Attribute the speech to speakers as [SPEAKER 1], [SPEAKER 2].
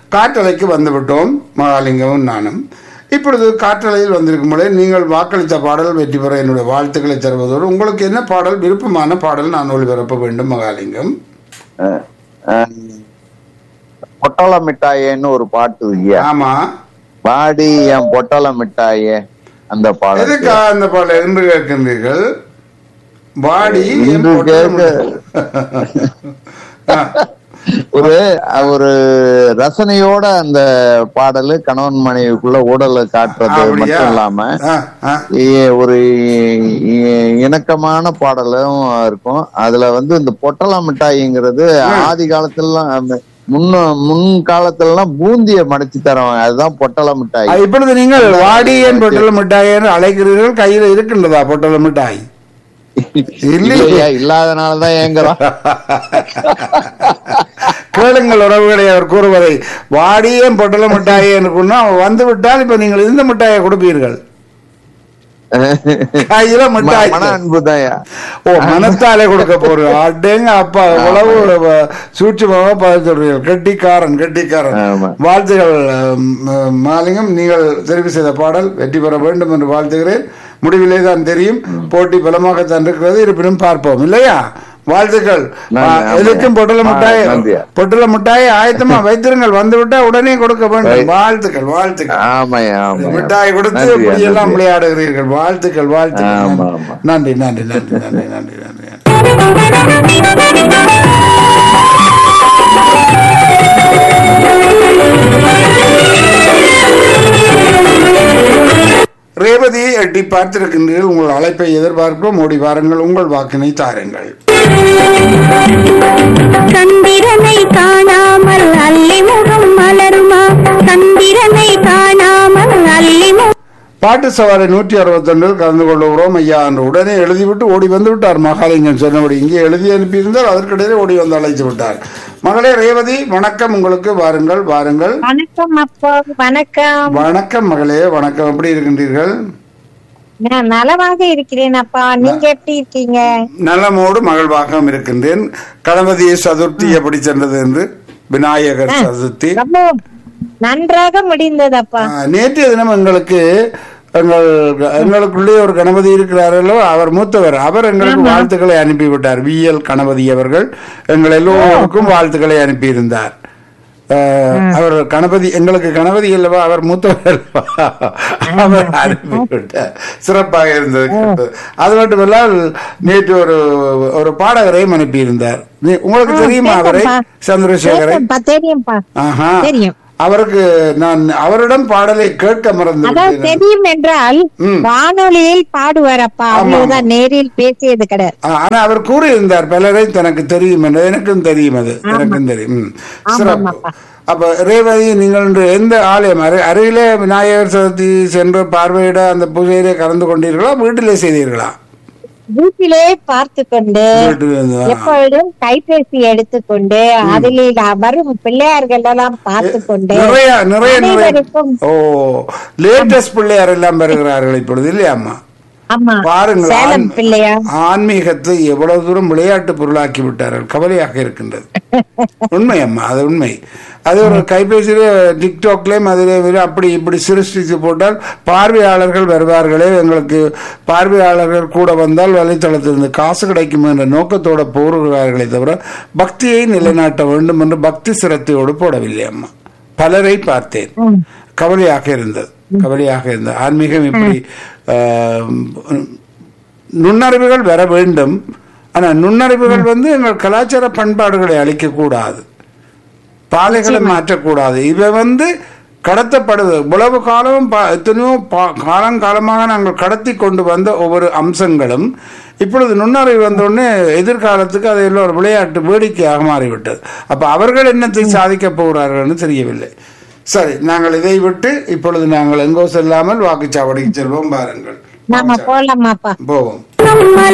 [SPEAKER 1] காற்றலைக்கு வந்துவிட்டோம் மகாலிங்கமும் நானும் இப்பொழுது காற்றலையில் வந்திருக்கும் பொழுது நீங்கள் வாக்களித்த பாடல் வெற்றி பெற என்னுடைய வாழ்த்துக்களை தருவதோடு உங்களுக்கு என்ன பாடல் விருப்பமான பாடல் நான் ஒளிபரப்ப வேண்டும் மகாலிங்கம்
[SPEAKER 2] அஹ், அஹ், பொட்டல மிட்டாயேன்னு ஒரு பாட்டு இல்லையா
[SPEAKER 1] ஆமா
[SPEAKER 2] பாடி என் பொட்டல மிட்டாயே அந்த பாடல்
[SPEAKER 1] எதுக்கா அந்த பாடல் என்று கேட்கின்றீர்கள் பாடி என்
[SPEAKER 2] இன்று
[SPEAKER 1] பொட்டலம் ஆ,
[SPEAKER 2] ஒரு ஒரு ரசனையோட அந்த பாடலு கணவன் மனைவிக்குள்ள ஊடலை காட்டுறது
[SPEAKER 1] அப்படியா?
[SPEAKER 2] மட்டும் இல்லாம
[SPEAKER 1] ஆ, ஆ.
[SPEAKER 2] இ- ஒரு இ- இணக்கமான பாடலும் இருக்கும் அதுல வந்து இந்த பொட்டல மிட்டாய்ங்கிறது ஆதி காலத்துலலாம் அந்த முன்ன முன் காலத்துலலாம் பூந்திய மடிச்சு தரோம் அதுதான் பொட்டல மிட்டாய்
[SPEAKER 1] ஆ, இப்பொழுது நீங்கள் வாடியன் பொட்டல மிட்டாய் என்று அழைக்கிறீர்கள் கையில் இருக்கின்றதா பொட்டல மிட்டாய் இல்லையே.
[SPEAKER 2] இல்லையா இல்லாதனாலதான் ஏங்குறோம்
[SPEAKER 1] கேளுங்கள் உறவுகளை அவர் கூறுவதை வாடியன் பொட்டல மிட்டாய் என்று கூறினா வந்து விட்டால் இப்ப நீங்கள் இந்த மிட்டாயை கொடுப்பீர்கள் கையில மிட்டாய்
[SPEAKER 2] மன அன்புதாயா
[SPEAKER 1] ஓ மனத்தாலே கொடுக்க போறோம் அடேங்க அப்பா எவ்வளவு வ- சூட்சுமமா பார்த்து சொல்றீர்கள் கெட்டிக்காரன் கெட்டிக்காரன்
[SPEAKER 2] ஆமா.
[SPEAKER 1] வாழ்த்துகள் அம், அம், மாலிங்கம் நீங்கள் தெரிவு செய்த பாடல் வெற்றி பெற வேண்டும் என்று வாழ்த்துகிறேன் முடிவிலே தான் தெரியும் போட்டி பலமாகத்தான் இருக்கிறது இருப்பினும் பார்ப்போம் இல்லையா வாழ்த்துக்கள்
[SPEAKER 2] நன்றி,
[SPEAKER 1] ஆ,
[SPEAKER 2] ஆமா.
[SPEAKER 1] எதுக்கும் பொட்டல
[SPEAKER 2] ஆ,
[SPEAKER 1] மிட்டாய்
[SPEAKER 2] நன்றியா.
[SPEAKER 1] பொட்டல மிட்டாய் ஆயத்தமா வைத்திருங்கள் வந்து விட்டா உடனே கொடுக்க வேண்டும் வாழ்த்துக்கள் வாழ்த்துக்கள்
[SPEAKER 2] ஆமாய்யா ஆமா
[SPEAKER 1] மிட்டாய் கொடுத்து இப்படி எல்லாம் விளையாடுகிறீர்கள் வாழ்த்துக்கள் வாழ்த்துக்கள்
[SPEAKER 2] ஆமா, ஆமா.
[SPEAKER 1] நன்றி நன்றி நன்றி நன்றி நன்றி நன்றி நன்றி ரேவதி எட்டி பார்த்திருக்கின்றீர்கள் உங்கள் அழைப்பை எதிர்பார்க்கிறோம் ஓடி வாருங்கள் உங்கள் வாக்கினை தாருங்கள்
[SPEAKER 3] சந்திரனை காணாமல் அல்லி முகம் மலருமா சந்திரனை காணாமல் அல்லி முகம்
[SPEAKER 1] பாட்டு சவாரி நூற்றி அறுபத்தொன்றில் கலந்து கொள்ளுகிறோம் ஐயா என்று உடனே எழுதிவிட்டு ஓடி வந்து விட்டார் மகாலிங்கம் சொன்னபடி இங்கே எழுதி அனுப்பியிருந்தால் அதற்கிடையே ஓடி வந்து அழைத்து விட்டார் மகளே ரேவதி வணக்கம் உங்களுக்கு வாருங்கள் வாருங்கள்
[SPEAKER 3] வணக்கம் அப்பா வணக்கம்
[SPEAKER 1] வணக்கம் மகளே வணக்கம் எப்படி இருக்கின்றீர்கள்
[SPEAKER 3] நான் நலமாக இருக்கிறேன் அப்பா நீங்க எப்படி இருக்கீங்க
[SPEAKER 1] நலமோடு மகிழ்வாகவும் இருக்கின்றேன் கணபதி சதுர்த்தி எப்படி சென்றது என்று விநாயகர் சதுர்த்தி
[SPEAKER 3] ரொம்ப நன்றாக முடிந்தது அப்பா
[SPEAKER 1] ஆ, நேற்றைய தினம் எங்களுக்கு எங்கள் எங்களுக்குள்ளே ஒரு கணபதி இருக்கிறாரல்லோ அவர் மூத்தவர் அவர் எங்களுக்கு வாழ்த்துக்களை அனுப்பிவிட்டார் வி எல் கணபதி அவர்கள் எங்கள் எல்லோருக்கும் வாழ்த்துக்களை அனுப்பியிருந்தார் அஹ், அவர் கணபதி எங்களுக்கு கணபதி அல்லவா அவர் மூத்தவர் அல்லவா அவர் அனுப்பிவிட்டார் சிறப்பாக இருந்தது அது மட்டுமல்லால் நேற்று ஒரு ஒரு பாடகரையும் அனுப்பியிருந்தார் நீ- உங்களுக்கு தெரியுமா அவரை
[SPEAKER 3] கேட்டேன்ப்பா.
[SPEAKER 1] சந்திரசேகரை
[SPEAKER 3] கேட்டேன்ப்பா, தெரியும்ப்பா
[SPEAKER 1] ஆஹா
[SPEAKER 3] தெரியும்
[SPEAKER 1] அவருக்கு நான் அவரிடம் பாடலை கேட்க மறந்து
[SPEAKER 3] அதாவது
[SPEAKER 1] விட்டேன்.
[SPEAKER 3] தெரியும் என்றால்
[SPEAKER 1] ம்.
[SPEAKER 3] வானொலியில் பாடுவார் அப்பா அவ்வளவுதான் நேரில் பேசியது கிடையாது
[SPEAKER 1] ஆ, ஆனா அவர் கூறியிருந்தார் பலரை தனக்கு தெரியும் என்று எனக்கும் தெரியும் அது எனக்கும் தெரியும் ம். சிறப்பு
[SPEAKER 3] ஆமாப்பா.
[SPEAKER 1] அப்ப ரேவதி நீங்கள் இன்று எந்த ஆலயம் அரு- அருகிலே விநாயகர் சதுர்த்தி சென்று பார்வையிட அந்த பூஜையிலே கலந்து கொண்டீர்களா வீட்டிலே செய்தீர்களா
[SPEAKER 3] வீட்டிலே பார்த்து கொண்டு
[SPEAKER 1] வீட்டிலே இருந்து, ஆ.
[SPEAKER 3] எப்பொழுதும் கைபேசி எடுத்துக்கொண்டு அதில் வரும் பிள்ளையார்கள் எல்லாம் பார்த்து கொண்டு
[SPEAKER 1] நிறைய நிறைய நிறைய
[SPEAKER 3] அனைவருக்கும்
[SPEAKER 1] ஓ லேட்டஸ்ட் பிள்ளையார் எல்லாம் பெறுகிறார்கள் இப்பொழுது இல்லையாம்மா
[SPEAKER 3] ஆமா
[SPEAKER 1] பாருங்கள்
[SPEAKER 3] சேலம்
[SPEAKER 1] ஆன்-
[SPEAKER 3] பிள்ளையார்
[SPEAKER 1] ஆன்மீகத்தை எவ்வளவு தூரம் விளையாட்டு பொருளாக்கி விட்டார்கள் கவலையாக இருக்கின்றது உண்மை அம்மா அது உண்மை அது ஒரு கைபேசியில டிக்டாக்லயும் அதில் அப்படி இப்படி சிருஷ்டித்து போட்டால் பார்வையாளர்கள் வருவார்களே எங்களுக்கு பார்வையாளர்கள் கூட வந்தால் வலைத்தளத்திலிருந்து காசு கிடைக்கும் என்ற நோக்கத்தோட போடுகிறார்களே தவிர பக்தியை நிலைநாட்ட வேண்டும் என்று பக்தி சிரத்தையோடு போடவில்லை அம்மா பலரை பார்த்தேன் கவலையாக இருந்தது கவலையாக இருந்தது ஆன்மீகம் இப்படி ஆஹ், நுண்ணறிவுகள் வர வேண்டும் ஆனா நுண்ணறிவுகள் வந்து எங்கள் கலாச்சார பண்பாடுகளை அழிக்கக்கூடாது பாதைகளை மாற்றக்கூடாது இவை வந்து கடத்தப்படுது இவ்வளவு காலம் பா- எத்தனையோ பா- காலங்காலமாக நாங்கள் கடத்தி கொண்டு வந்த ஒவ்வொரு அம்சங்களும் இப்பொழுது நுண்ணறிவு வந்தோடனே எதிர்காலத்துக்கு அது எல்லாம் ஒரு விளையாட்டு வேடிக்கையாக மாறிவிட்டது அப்ப அவர்கள் என்னத்தை சாதிக்க போகிறார்கள்னு தெரியவில்லை சரி நாங்கள் இதை விட்டு இப்பொழுது நாங்கள் எங்கோ செல்லாமல் வாக்குச்சாவடிக்கு செல்வோம் பாருங்கள்
[SPEAKER 3] நாம போலாமாப்பா
[SPEAKER 1] போவோம்
[SPEAKER 3] மலர்